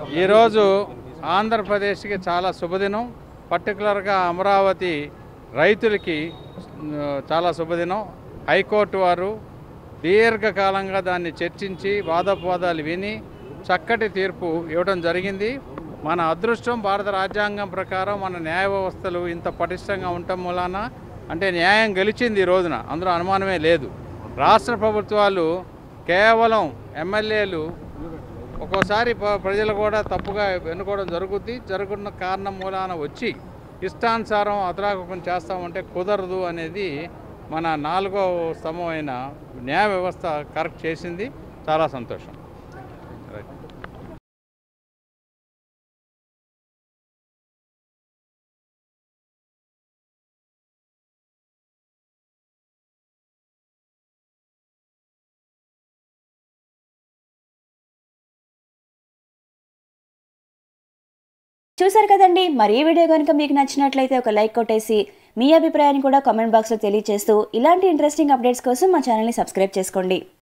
ఈరోజు ఆంధ్రప్రదేశ్కి చాలా శుభదినం పర్టికులర్గా అమరావతి రైతులకి ఆ, చాలా శుభదినం హైకోర్టు వారు దీర్ఘకాలంగా దాన్ని చర్చించి వాదోపవాదాలు విని చక్కటి తీర్పు ఇవ్వడం జరిగింది మన అదృష్టం భారత రాజ్యాంగం ప్రకారం మన న్యాయ వ్యవస్థలు ఇంత పటిష్టంగా ఉండటం మూలాన అంటే న్యాయం గెలిచింది ఈ రోజున అందులో అనుమానమే లేదు రాష్ట్ర ప్రభుత్వాలు కేవలం ఎమ్మెల్యేలు ఒక్కోసారి ప- ప్రజలు కూడా తప్పుగా ఎన్నుకోవడం జరుగుద్ది జరుగుతున్న కారణం మూలాన వచ్చి ఇష్టానుసారం అతలాకుపం చేస్తామంటే కుదరదు అనేది మన నాలుగో స్తంభం అయిన న్యాయ వ్యవస్థ కరెక్ట్ చేసింది చాలా సంతోషం రైట్ చూసారు కదండి మరి ఈ వీడియో కనుక మీకు నచ్చినట్లయితే ఒక లైక్ కొట్టేసి మీ అభిప్రాయాన్ని కూడా కామెంట్ బాక్స్లో తెలియజేస్తూ ఇలాంటి ఇంట్రెస్టింగ్ అప్డేట్స్ కోసం మా ఛానల్ని సబ్స్క్రైబ్ చేసుకోండి